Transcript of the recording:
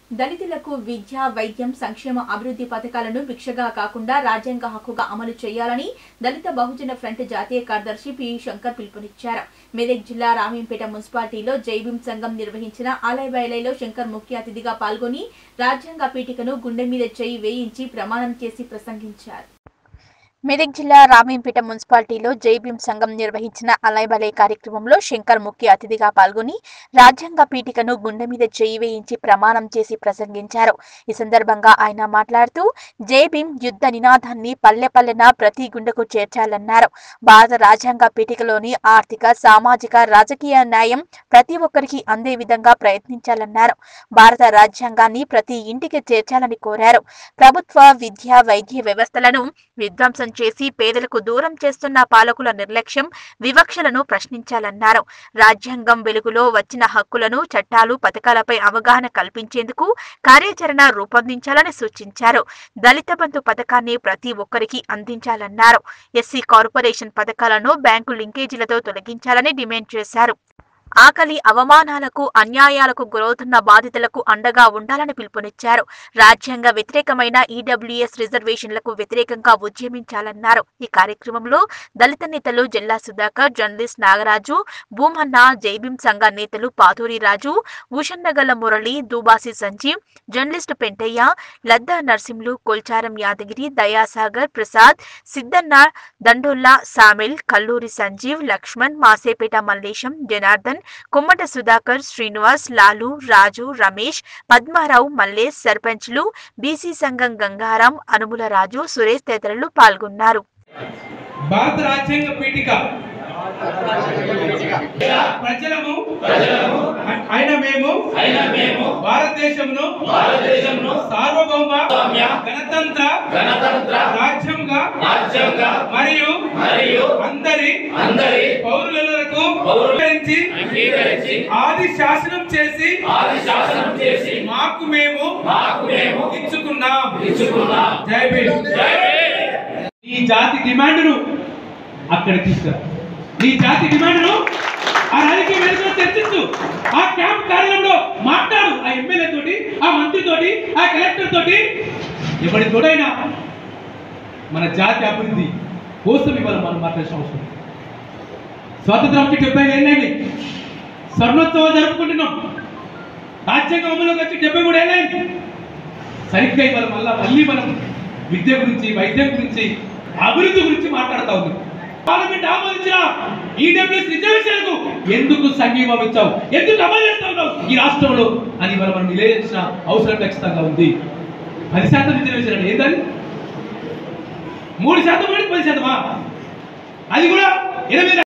దళితులకు విద్య వైద్యం సంక్షేమ అభివృద్ధి పథకాలను భిక్షగా కాకుండా రాజ్యాంగ హక్కుగా అమలు చేయాలని దళిత బహుజన ఫ్రంట్ జాతీయ కార్యదర్శి పి శంకర్ పిలుపునిచ్చారు మెదక్ జిల్లా రామీంపేట మున్సిపాలిటీలో జైభీం సంఘం నిర్వహించిన ఆలయబైలైలో శంకర్ ముఖ్య అతిథిగా పాల్గొని రాజ్యాంగ పీఠికను గుండె మీద చేయి వేయించి ప్రమాణం చేసి ప్రసంగించారు మెదక్ జిల్లా రామీంపేట మున్సిపాలిటీలో జైభీం సంఘం నిర్వహించిన అలైబలే కార్యక్రమంలో శంకర్ ముఖ్య అతిథిగా పాల్గొని రాజ్యాంగ పీఠికను గుండె మీద చేయి వేయించి ప్రమాణం చేసి ప్రసంగించారు ఈ సందర్భంగా ఆయన మాట్లాడుతూ జైభీం యుద్ధ నినాదాన్ని పల్లె పల్లెన ప్రతి గుండెకు చేర్చాలన్నారు భారత రాజ్యాంగ పీఠికలోని ఆర్థిక సామాజిక రాజకీయ న్యాయం ప్రతి ఒక్కరికి అందే విధంగా ప్రయత్నించాలన్నారు భారత రాజ్యాంగాన్ని ప్రతి ఇంటికి చేర్చాలని కోరారు ప్రభుత్వ విద్య వైద్య వ్యవస్థలను విధ్వంసం చేసి పేదలకు దూరం చేస్తున్న పాలకుల నిర్లక్ష్యం వివక్షలను ప్రశ్నించాలన్నారు రాజ్యాంగం వెలుగులో వచ్చిన హక్కులను చట్టాలు పథకాలపై అవగాహన కల్పించేందుకు కార్యాచరణ రూపొందించాలని సూచించారు దళిత బంధు పథకాన్ని ప్రతి ఒక్కరికి అందించాలన్నారు ఎస్సీ కార్పొరేషన్ పథకాలను బ్యాంకు లింకేజీలతో తొలగించాలని డిమాండ్ చేశారు ఆకలి అవమానాలకు అన్యాయాలకు గురవుతున్న బాధితులకు అండగా ఉండాలని పిలుపునిచ్చారు రాజ్యాంగ వ్యతిరేకమైన ఈడబ్ల్యూఎస్ రిజర్వేషన్లకు వ్యతిరేకంగా ఉద్యమించాలన్నారు ఈ కార్యక్రమంలో దళిత నేతలు జిల్లా సుధాకర్ జర్నలిస్ట్ నాగరాజు భూమన్న జైభీం సంఘ నేతలు పాతూరి రాజు ఉషన్నగల్ల మురళి దుబాసి సంజీవ్ జర్నలిస్ట్ పెంటయ్య లద్దా నర్సింలు కొల్చారం యాదగిరి దయాసాగర్ ప్రసాద్ సిద్దన్న దండోల్లా సామిల్ కల్లూరి సంజీవ్ లక్ష్మణ్ మాసేపేట మల్లేశం జనార్దన్ కుమ్మట సుధాకర్ శ్రీనివాస్ లాలు రాజు రమేష్ పద్మారావు మల్లేష్ సర్పంచ్లు బీసీ సంఘం గంగారాం అనుముల రాజు సురేష్ తదితరులు పాల్గొన్నారు భారత రాజ్యాంగ పీఠిక ప్రజలము అయిన మేము అయిన మేము భారతదేశమును భారతదేశంను సార్వభౌమ స్వామ్య గణతంత్ర గణతంత్ర రాజ్యంగా రాజ్యంగా మరియు మరియు అందరి అందరి పౌరులకు పౌరులు వివరించి అంగీకరించి ఆది శాసనం చేసి ఆది శాసనం చేసి మాకు మేము మాకు మేము ఇచ్చుకున్నాం ఇచ్చుకున్నాం జై భీమ్ జై ఈ జాతి డిమాండ్ను అక్కడ తీసుకురా ఈ జాతి డిమాండ్ను ఆ రాజకీయ వేదికలో చర్చించు ఆ క్యాంప్ కార్యాలయంలో మాట్లాడు ఆ ఎమ్మెల్యే తోటి ఆ మంత్రి తోటి ఆ కలెక్టర్ తోటి ఎవరి తోడైనా మన జాతి అభివృద్ధి కోసం ఇవాళ మనం మాట్లాడాల్సిన అవసరం ఉంది. స్వాతంత్రానికి డెబ్బై ఏళ్ళైంది స్వర్ణోత్సవాలు జరుపుకుంటున్నాం రాజ్యాంగం అమలులోకి వచ్చి డెబ్బై మూడు ఏళ్ళైంది సరిగ్గా ఇవాళ మళ్ళా మళ్ళీ మనం విద్య గురించి వైద్యం గురించి అభివృద్ధి గురించి మాట్లాడుతా ఉంది పార్లమెంట్ ఆమోదించిన ఈడబ్ల్యూఎస్ రిజర్వేషన్లకు ఎందుకు సంఘీభావం ఇచ్చావు ఎందుకు అమలు చేస్తా ఉన్నావు ఈ రాష్ట్రంలో అని ఇవాళ మనం నిలయించిన అవసరం ఖచ్చితంగా ఉంది పది శాతం రిజర్వేషన్ అంటే ఏంటది మూడు శాతం అంటే పది శాతమా అది కూడా ఎనిమిది